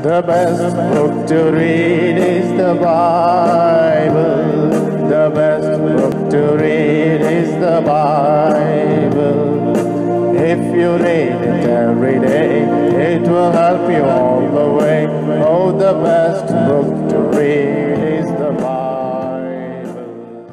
The best book to read is the Bible. The best book to read is the Bible. If you read it every day, it will help you all the way. Oh, the best book to read is the Bible.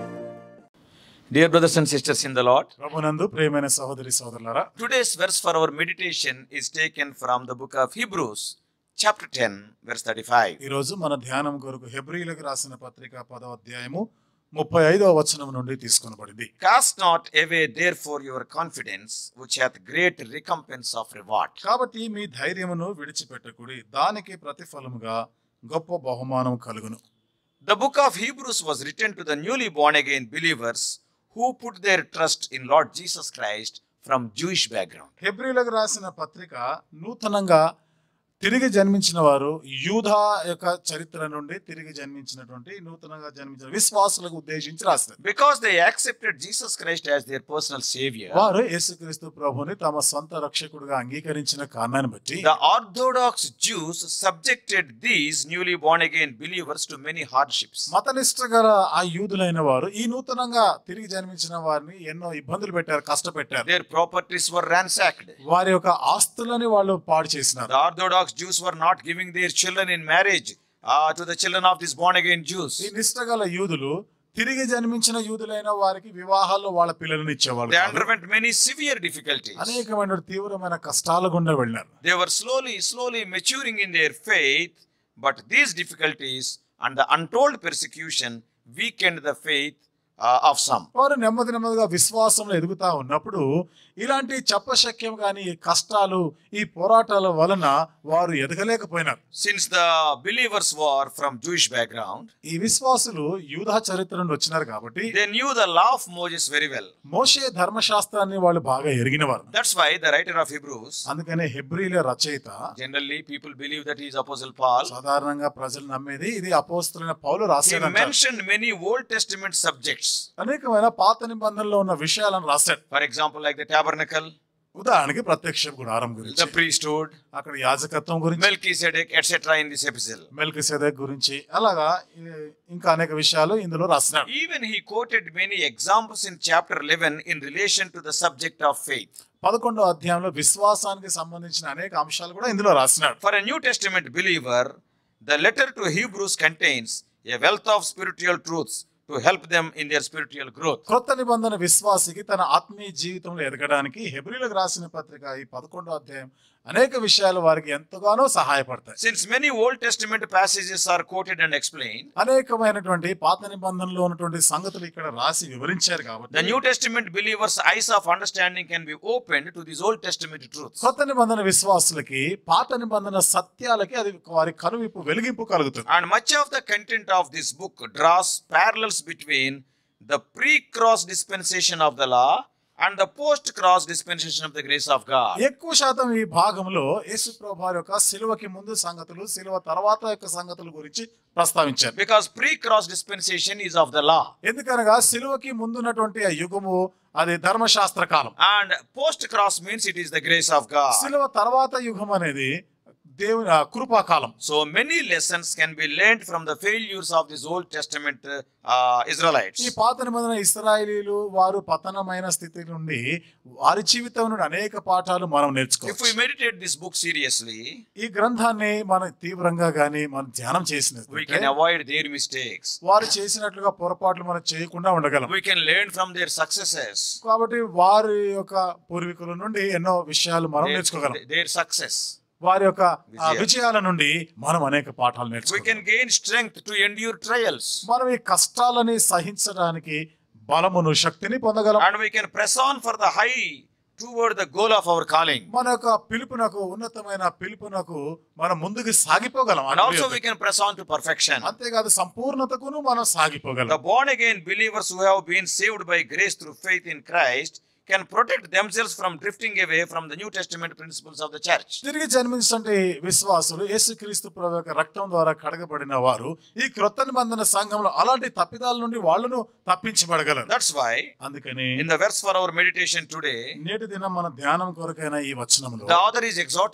Dear brothers and sisters in the Lord, ప్రభునందు ప్రియమైన సహోదరి సహోదరులారా today's verse for our meditation is taken from the book of Hebrews, chapter 10, verse 35. ఈ రోజు మన ధ్యానం కొరకు హెబ్రీలకు రాసిన పత్రిక పదవ అధ్యాయము ముప్పై ఐదవ వచనం నుండి తీసుకొనబడింది Cast not away therefore your confidence, which hath great recompense of reward. కాబట్టి మీ ధైర్యమును విడిచిపెట్టకుడి దానికి ప్రతిఫలముగా గొప్ప బహుమానం కలుగును The book of Hebrews was written to the newly born again believers who put their trust in Lord Jesus Christ from Jewish background. హెబ్రీలకు రాసిన పత్రిక నూతనంగా తిరిగి జన్మించిన వారు యూధా యొక్క చరిత్ర నుండి తిరిగి జన్మించినటువంటి నూతనంగా జన్మించిన విశ్వాసులకు ఉద్దేశించి రాస్తారు Because they accepted Jesus Christ as their personal savior, వారు యేసుక్రీస్తు ప్రభుని తమ సొంత రక్షకుడుగా అంగీకరించిన కారణాన్ని బట్టి the Orthodox Jews subjected these newly born again believers to many hardships. మతనిష్ట గల ఆ యూదులైన వారు ఈ నూతనంగా తిరిగి జన్మించిన వారిని ఎన్నో ఇబ్బందులు పెట్టారు కష్టపెట్టారు Their properties were ransacked. వారి యొక్క ఆస్తులని వాళ్ళు పాడు చేసినారు The Orthodox Jews were not giving their children in marriage uh, to the children of these born again Jews. ఈ నిష్ట గల యూదులు తిరిగి జన్మించిన యూదులైన వారికి వివాహాల్లో వాళ్ళ పిల్లలను ఇచ్చేవాళ్ళు They కాదు. underwent many severe difficulties. అనేకమైన తీవ్రమైన కష్టాల గుండా వెళ్ళారు They were slowly, slowly maturing in their faith, but these difficulties and the untold persecution weakened the faith uh, of some. వారు నెమ్మది నెమ్మదిగా విశ్వాసంలో ఎదుగుతా ఉన్నప్పుడు ఇలాంటి చెప్పశక్యం కానీ ఈ కష్టాలు ఈ పోరాటాల వలన వారు ఎదగలేకపోయినారు Since the believers were from Jewish background, ఈ విశ్వాసులు యూదా చరిత్ర నుండి వచ్చినారు కాబట్టి they knew the law of Moses very well. మోషే ధర్మశాస్త్రాన్ని వాళ్ళు బాగా ఎరిగినవారు That's why the writer of Hebrews, అందుకనే హెబ్రీల రచయిత generally people believe that he is Apostle Paul. సాధారణంగా ప్రజలు నమ్మేది ఇది అపోస్తులైన పౌలు He రాశాడు mentioned many Old Testament subjects. అనేకమైన పాత నిబంధనలో ఉన్న విషయాలను రాశాడు For example, like the tabernacle, ఉదాహరణకి ప్రత్యక్ష గుడారం గురించి the priesthood, అక్కడ యాజకత్వం గురించి Melchizedek, etc. in this epistle. మెల్కి గురించి అలాగా ఈ- ఇంకా అనేక విషయాలు ఇందులో రాసినాడు Even he quoted many examples in chapter 11 in relation to the subject of faith. పదకొండో అధ్యాయంలో విశ్వాసానికి సంబంధించిన అనేక అంశాలు కూడా ఇందులో రాసినాడు For a New Testament believer, the letter to Hebrews contains a wealth of spiritual truths to help them in their spiritual growth. క్రొత్త నిబంధన విశ్వాసికి తన ఆత్మీయ జీవితంలో ఎదగడానికి హెబ్రిలకు రాసిన పత్రిక ఈ పదకొండో అధ్యాయం అనేక విషయాలు వారికి ఎంతగానో సహాయపడతాయి Since many Old Testament passages are quoted and explained, అనేకమైనటువంటి పాత నిబంధనలో ఉన్నటువంటి సంగతులు ఇక్కడ రాసి వివరించారు the కాబట్టి New Testament believers' eyes of understanding can be opened to these Old Testament truths. కొత్త నిబంధన విశ్వాసులకి పాత నిబంధన సత్యాలకి అది వారి కనువిప్పు వెలిగింపు కలుగుతుంది And much of the content of this book draws parallels between the pre-cross dispensation of the law and the post-cross dispensation of the grace of God. ఎక్కువ శాతం ఈ భాగంలో యేసు ప్రభు యొక్క సిలువకి ముందు సంగతులు సిలువ తర్వాత యొక్క సంగతుల గురించి ప్రస్తావించారు Because pre-cross dispensation is of the law ఎందుకనగా సిలువకి ముందున్నటువంటి ఆ యుగము అది ధర్మశాస్త్ర కాలం and post-cross means it is the grace of God. సిలువ తర్వాత యుగం అనేది దేవుని ఆ కృపాకాలం So many lessons can be learned from the failures of these Old Testament uh, Israelites. ఈ పాత నిబంధన ఇస్రాయేలీలు వారు పతనమైన స్థితి నుండి వారి జీవితం నుండి అనేక పాఠాలు మనం If we నేర్చుకోవచ్చు meditate this book seriously, ఈ గ్రంథాన్ని మనం తీవ్రంగా గాని మనం ధ్యానం we చేసిన can avoid their mistakes. వారు చేసినట్లుగా పొరపాట్లు మనం చేయకుండా ఉండగలం We can learn from their successes. కాబట్టి వారి యొక్క పూర్వీకుల నుండి ఎన్నో విషయాలు మనం Their, నేర్చుకోగలం their success. వారి యొక్క ఆ, విజయాలు. విజయాల నుండి మనం అనేక పాఠాలు We నేర్చుకోగలం can gain strength to endure trials. మనం ఈ కష్టాలని సహించడానికి బలమును శక్తిని పొందగలం And we can press on for the high toward the goal of our calling. మన యొక్క పిలుపునకు ఉన్నతమైన పిలుపునకు మనం ముందుకు సాగిపోగలం And also we can press on to perfection. అంతేకాదు సంపూర్ణతకును మనం The సాగిపోగలం born again believers who have been saved by grace through faith in Christ can protect themselves from drifting away from the New Testament principles of the church. తిరిగి జన్మించే విశ్వాసులు యేసుక్రీస్తు ప్రభు యొక్క రక్తం ద్వారా కడగబడిన వారు ఈ క్రొత్త నిబంధన సంఘంలో అలాంటి తప్పిదాల నుండి వాళ్ళను తప్పించబడగలరు That's why అందుకని in the verse for our meditation today, నేటి దినం మన ధ్యానం కొరకైన ఈ వచనంలో the author is exhorting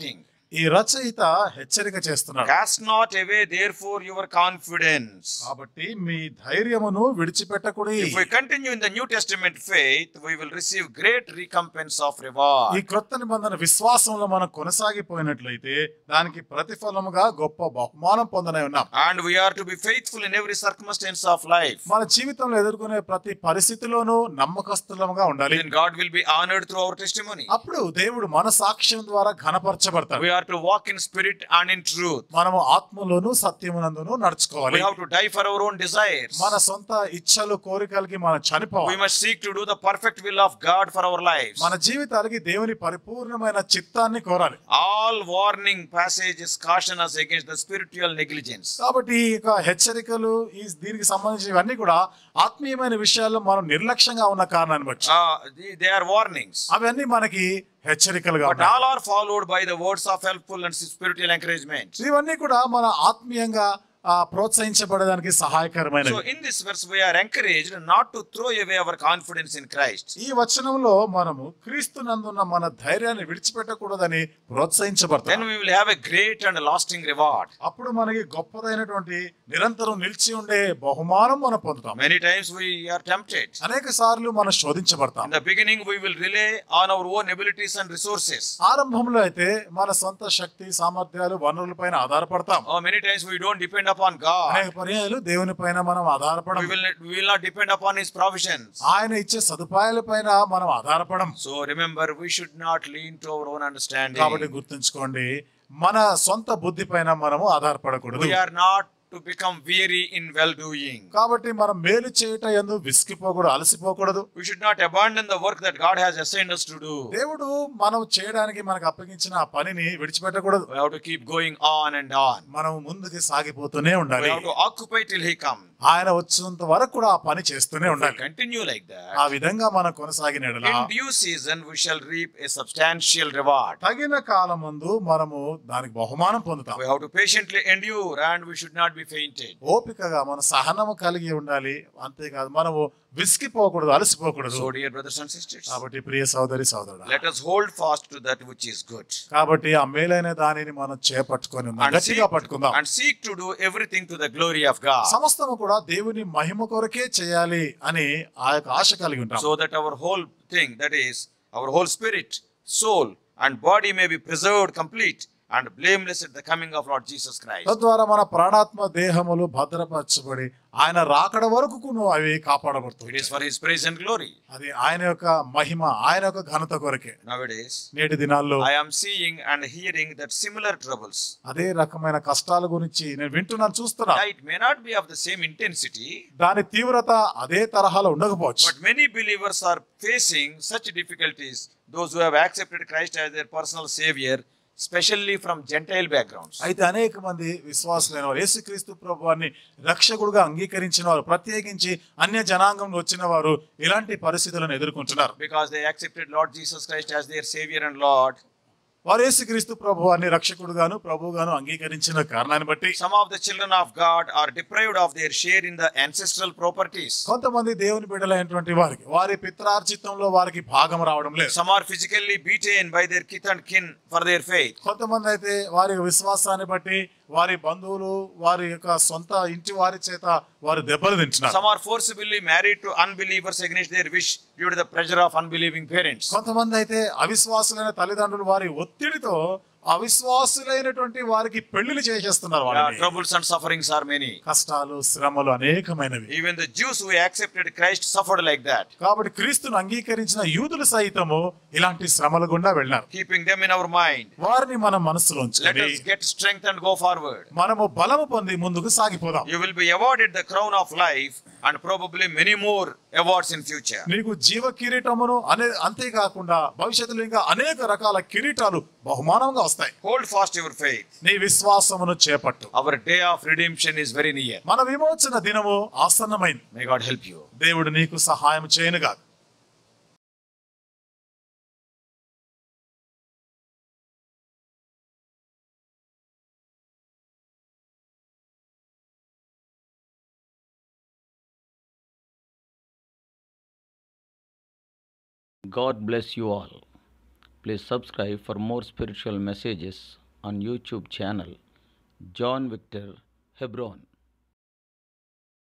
ఈ రచయిత హెచ్చరిక చేస్తున్నాడు Cast not away, therefore, your confidence. కాబట్టి మీ ధైర్యమును విడిచిపెట్టకుడి If we continue in the New Testament faith, we will receive great recompense of ఈ reward. క్రొత్త నిబంధన విశ్వాసంలో మనం కొనసాగిపోయినట్లయితే దానికి ప్రతిఫలముగా గొప్ప బహుమానం పొందనై ఉన్నాం And we are to be faithful in every circumstance of life. మన జీవితంలో ఎదుర్కొనే ప్రతి పరిస్థితిలోనూ నమ్మకస్తులముగా ఉండాలి Then God will be honored through our testimony. అప్పుడు దేవుడు మన సాక్ష్యం ద్వారా ఘనపరచబడతాడు We are to walk in spirit and in truth. మనము ఆత్మలోను సత్యమునందును నడుచుకోవాలి We have to die for our own desires. మన సొంత ఇచ్చలు కోరికలకి మనం We చనిపోవాలి must seek to do the perfect will of God for our lives. మన జీవితాలకి దేవుని పరిపూర్ణమైన చిత్తాన్ని కోరాలి All warning passages caution us against the spiritual negligence. కాబట్టి ఈ యొక్క హెచ్చరికలు ఈ దీనికి సంబంధించిన ఇవన్నీ కూడా ఆత్మీయమైన విషయాల్లో మనం నిర్లక్ష్యంగా ఉన్న కారణాన్ని బట్టి Uh, they they are warnings. అవన్నీ మనకి హెచ్చరికలుగా But ఉన్నాయి all are followed by the words of helpful and spiritual encouragement. ఇవన్నీ కూడా మన ఆత్మీయంగా ఆ, ప్రోత్సహించబడడానికి So, సహాయకరమైనవి in this verse, we are encouraged not to throw away our confidence in Christ. ఈ వచనంలో మనము క్రీస్తునందున్న మన ధైర్యాన్ని విడిచిపెట్టకూడదని ప్రోత్సహించబడతాం Then we will have a great and lasting reward. అప్పుడు మనకి గొప్పదైనటువంటి నిరంతరం నిలిచి ఉండే బహుమానం మనం పొందుతాం Many times we are tempted. అనేక సార్లు మనం శోధించబడతాం In the beginning, we will rely on our own abilities and resources. ఆరంభంలో అయితే మన సొంత శక్తి సామర్థ్యాలు వనరుల పైన ఆధారపడతాం Oh, many times we don't depend upon God. అనేక పర్యాయాలు దేవుని పైన మనం ఆధారపడం We will, we will not depend upon His provisions. ఆయన ఇచ్చే సదుపాయాల పైన మనం ఆధారపడం So remember, we should not lean to our own understanding. కాబట్టి గుర్తుంచుకోండి మన సొంత బుద్ధి పైన మనము ఆధారపడకూడదు We are not to become weary in well doing. కాబట్టి మనం మేలు చేయట ఎందు విసిగిపోకూడదు అలసిపోకూడదు We should not abandon the work that God has assigned us to do. దేవుడు మనం చేయడానికి మనకు అప్పగించిన ఆ పనిని విడిచిపెట్టకూడదు We have to keep going on and on. మనం ముందుకు సాగిపోతూనే We ఉండాలి have to occupy till He comes. ఆయన వచ్చేంత వరకు కూడా ఆ పని చేస్తూనే If we ఉండాలి continue like ఆ that, విధంగా మనం కొనసాగిన యెడల in due season we shall reap a substantial reward. తగిన కాలం ముందు మనము దానికి బహుమానం పొందుతాం We have to patiently endure and we should not be fainted. ఓపికగా మన సహనము కలిగి ఉండాలి అంతేకాదు మనము విసిగిపోకూడదు అలసిపోకూడదు So, dear brothers and sisters, కాబట్టి ప్రియ సోదరి సోదరుడు let us hold fast to that which is good. కాబట్టి ఆ మేలైన దానిని మనం చేపట్టుకొని ఉందాం. And గట్టిగా seek, పట్టుకుందాం and seek to do everything to the glory of God. సమస్తము కూడా దేవుని మహిమ కొరకే చేయాలి అని ఆ యొక్క ఆశ కలిగి ఉంటాం so that our whole thing, that is, our whole spirit, soul, and body may be preserved complete and blameless at the coming of Lord Jesus Christ. తద్వారా మన ప్రాణాత్మ దేహములు భద్రపరచబడి ఆయన రాకడ వరకు అవి It కాపాడబడుతుంది is for His praise and glory. అది ఆయన యొక్క మహిమ ఆయన యొక్క ఘనత కొరకే Nowadays, నేటి దినాల్లో I am seeing and hearing that similar troubles. అదే రకమైన కష్టాల గురించి నేను వింటున్నాను చూస్తున్నా Yeah, It may not be of the same intensity, దాని తీవ్రత అదే తరహాలో ఉండకపోవచ్చు but many believers are facing such difficulties. Those who have accepted Christ as their personal Savior, especially from Gentile backgrounds. అయితే అనేక మంది విశ్వాసులైన వారు యేసుక్రీస్తు ప్రభువాన్ని రక్షకుడుగా అంగీకరించిన వారు ప్రత్యేకించి అన్య జనాంగం వచ్చిన వారు ఇలాంటి పరిస్థితులను ఎదుర్కొంటున్నారు Because they accepted Lord Jesus Christ as their Savior and Lord. వారు యేసుక్రీస్తు ప్రభువాన్ని రక్షకుడుగాను ప్రభువుగాను అంగీకరించిన కారణాన్ని బట్టి Some of the children of God are deprived of their share in the ancestral properties. కొంతమంది దేవుని బిడ్డలైనటువంటి వారికి వారి పిత్రార్జితంలో వారికి భాగం రావడం లేదు Some are physically beaten by their kith and kin for their faith. కొంతమంది అయితే వారి విశ్వాసాన్ని బట్టి వారి బంధువులు వారి యొక్క సొంత ఇంటి వారి చేత వారు దెబ్బలు తింటున్నారు Some are forcibly married to unbelievers against their wish due to the pressure of unbelieving parents. కొంతమంది అయితే అవిశ్వాసులైన తల్లిదండ్రులు వారి ఒత్తిడితో అవిశ్వాసులైనటువంటి వారికి పెళ్లిళ్ళు చేసేస్తున్నారు Yeah, వాళ్ళని troubles and sufferings are many. కష్టాలు శ్రమలు అనేకమైనవి Even the Jews who accepted Christ suffered like that. కాబట్టి క్రీస్తును అంగీకరించిన యూదులు సైతము ఇలాంటి శ్రమల గుండా వెళ్ళినారు Keeping them in our mind, వారిని మన మనసులో let ఉంచుకొని us get strength and go forward. మనము బలము పొంది ముందుకు సాగిపోదాం You will be awarded the crown of life and probably many more awards in future. నీకు జీవ కిరీటమును అనే అంతేకాకుండా భవిష్యత్తులో ఇంకా అనేక రకాల కిరీటాలు బహుమానంగా వస్తాయి Hold fast your faith. నీ విశ్వాసమును చేపట్టు Our day of redemption is very near. మన విమోచన దినము ఆసన్నమైంది May God help you. దేవుడు నీకు సహాయం చేయనుగా God bless you all. Please subscribe for more spiritual messages on YouTube channel John Victor Hebron.